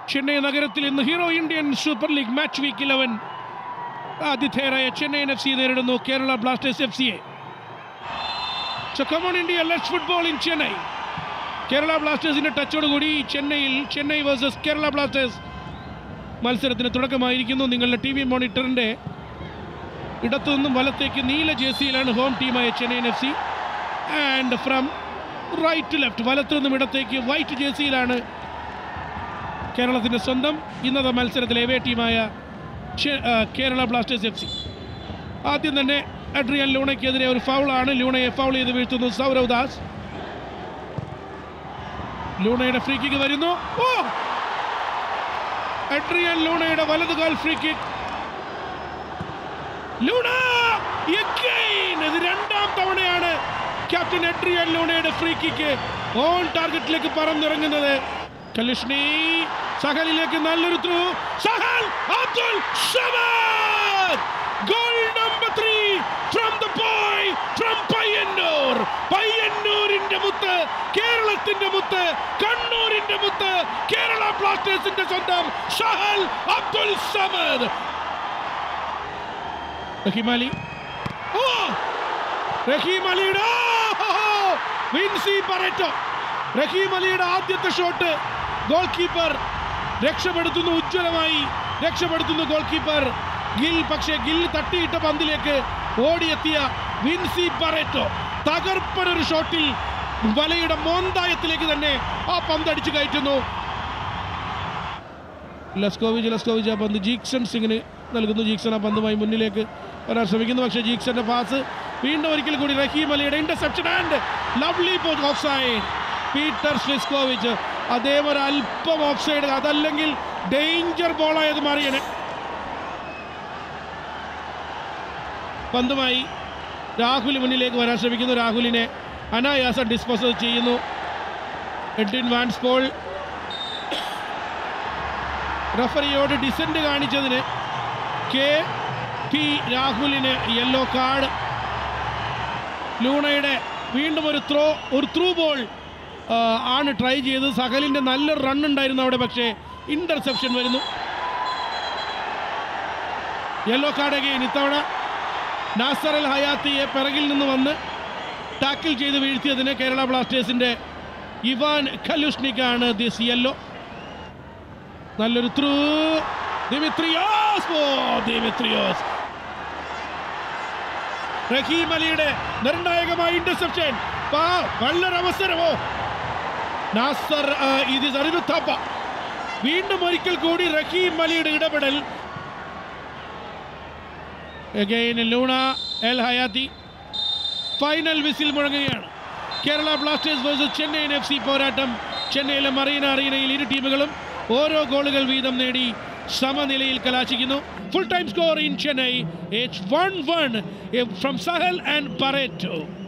ചെന്നൈ നഗരത്തിൽ ഇന്ന് hero Indian super league match week eleven ആതിഥേയരായ ചെന്നൈയിൻ എഫ് സി നേരിടുന്നു കേരള ബ്ലാസ്റ്റേഴ്സ് എഫ് സിയെ so come on India let's football in Chennai Kerala ബ്ലാസ്റ്റേഴ്സിന്റെ ടച്ചോടുകൂടി ചെന്നൈയിൽ ചെന്നൈ വേഴ്സസ് കേരള ബ്ലാസ്റ്റേഴ്സ് മത്സരത്തിന് തുടക്കമായിരിക്കുന്നു നിങ്ങളുടെ ടി വി മോണിറ്ററിന്റെ ഇടത്തു നിന്നും വലത്തേക്ക് നീല ജേഴ്സിയിലാണ് ഹോം ടീമായ Chennaiyin F C and from right to left വലത്തു നിന്നും ഇടത്തേക്ക് വൈറ്റ് ജേഴ്സിയിലാണ് കേരളത്തിന്റെ സ്വന്തം ഇന്നത്തെ മത്സരത്തിലെ എവേ ടീമായ ചെ- ആ, കേരള ബ്ലാസ്റ്റേഴ്സ് എഫ് സി ആദ്യം തന്നെ അഡ്രിയൻ ലൂണയ്ക്കെതിരെ ഒരു ഫൗളാണ് ലൂണയെ ഫൗൾ ചെയ്ത് വീഴ്ത്തുന്നു സൗരവ് ദാസ് ലൂണയുടെ ഫ്രീ കിക്ക് വരുന്നു ഓ അഡ്രിയൻ ലൂണയുടെ വലതുകാൽ ഫ്രീ കിക്ക് ലൂണ again! ഇത് രണ്ടാം തവണയാണ് ക്യാപ്റ്റൻ എഡ്രിയൻ ലൂണയുടെ ഫ്രീ കിക്ക് ഓൺ ടാർഗറ്റിലേക്ക് പറന്നിറങ്ങുന്നത് കലിഷ്ണി സഹലിലേക്ക് നല്ലൊരു through Sahal Abdul Samad goal number three from the boy from Payyanur പയ്യന്നൂരിന്റെ മുത്ത് കേരളത്തിന്റെ മുത്ത് കണ്ണൂരിന്റെ മുത്ത് കേരള ബ്ലാസ്റ്റേഴ്സിന്റെ സ്വന്തം സഹൽ അബ്ദുൽ സമദ് റഹീം അലി ഓ റഹീം അലിയുടെ ഓ! വിൻസി പറേറ്റോ റഹീം അലിയുടെ ആദ്യത്തെ ഷോട്ട് ഗോൾ കീപ്പർ രക്ഷപ്പെടുത്തുന്നു ഉജ്ജ്വലമായി രക്ഷപ്പെടുത്തുന്നു ഗോൾ കീപ്പർ ഗിൽ പക്ഷേ ഗിൽ തട്ടിയിട്ട പന്തിലേക്ക് ഓടിയെത്തിയ വിൻസി പറേറ്റോ തകർപ്പൻ ഒരു ഷോട്ടിൽ വലയുടെ മോന്തായത്തിലേക്ക് തന്നെ ആ പന്ത് അടിച്ചു കയറ്റുന്നു ലസ്കോവിച്ച് ലസ്കോവിച്ച് ആ പന്ത് ജീക്സൺ സിംഗിന് നൽകുന്നു ജീക്സൺ ആ പന്തുമായി മുന്നിലേക്ക് വരാൻ ശ്രമിക്കുന്നു പക്ഷേ ജീക്സന്റെ പാസ് വീണ്ടും ഒരിക്കൽ കൂടി റഹീം അലിയുടെ interception and lovely offside Peter Sliskovic അദ്ദേഹം ഒരു അല്പം ഓഫ് സൈഡ് അതല്ലെങ്കിൽ ഡേഞ്ചർ ബോളായത് മാറിയനെ പന്തുമായി രാഹുൽ മുന്നിലേക്ക് വരാൻ ശ്രമിക്കുന്നു രാഹുലിനെ അനായാസം ഡിസ്പോസൽ ചെയ്യുന്നു എഡ്വിൻ വാൻസ്പോൾ റഫറിയോട് ഡിസെന്റ് കാണിച്ചതിന് കെ പി രാഹുലിന് യെല്ലോ കാർഡ് ലൂണയുടെ വീണ്ടും ഒരു ത്രോ ഒരു ത്രൂ ബോൾ ആണ് ട്രൈ ചെയ്തത് സഹലിന്റെ നല്ലൊരു റൺ ഉണ്ടായിരുന്നു അവിടെ പക്ഷേ ഇന്റർസെപ്ഷൻ വരുന്നു യെല്ലോ കാർഡ് അഗെയിൻ ഇത്തവണ നാസർ അൽ ഹയാത്തിയെ പിറകിൽ നിന്ന് വന്ന് ടാക്കിൾ ചെയ്ത് വീഴ്ത്തിയതിന് കേരള ബ്ലാസ്റ്റേഴ്സിന്റെ ഇവാൻ ഖലുഷ്നിക്കാണ് ദിസ് യെല്ലോ നല്ലൊരു ത്രൂ ദിമിത്രിയോസ് ഓ ദിമിത്രിയോസ് റഹീം അലിയുടെ നിർണായകമായ ഇന്റർസെപ്ഷൻ നല്ലൊരു അവസരമോ നാസർ ആ, ഇത് അറിവുത്തപ്പ വീണ്ടും ഒരിക്കൽ കൂടി റഹീം അലിയുടെ ഇടപെടൽ Again, Luna El Khayati final whistle മുഴങ്ങുകയാണ് Kerala Blasters versus Chennaiyin F C പോരാട്ടം ചെന്നൈയിലെ മറീന അറീനയിൽ ഇരു ടീമുകളും ഓരോ ഗോളുകൾ വീതം നേടി സമനിലയിൽ കലാശിക്കുന്നു full time score in Chennai it's one one from Sahal and പറേറ്റോ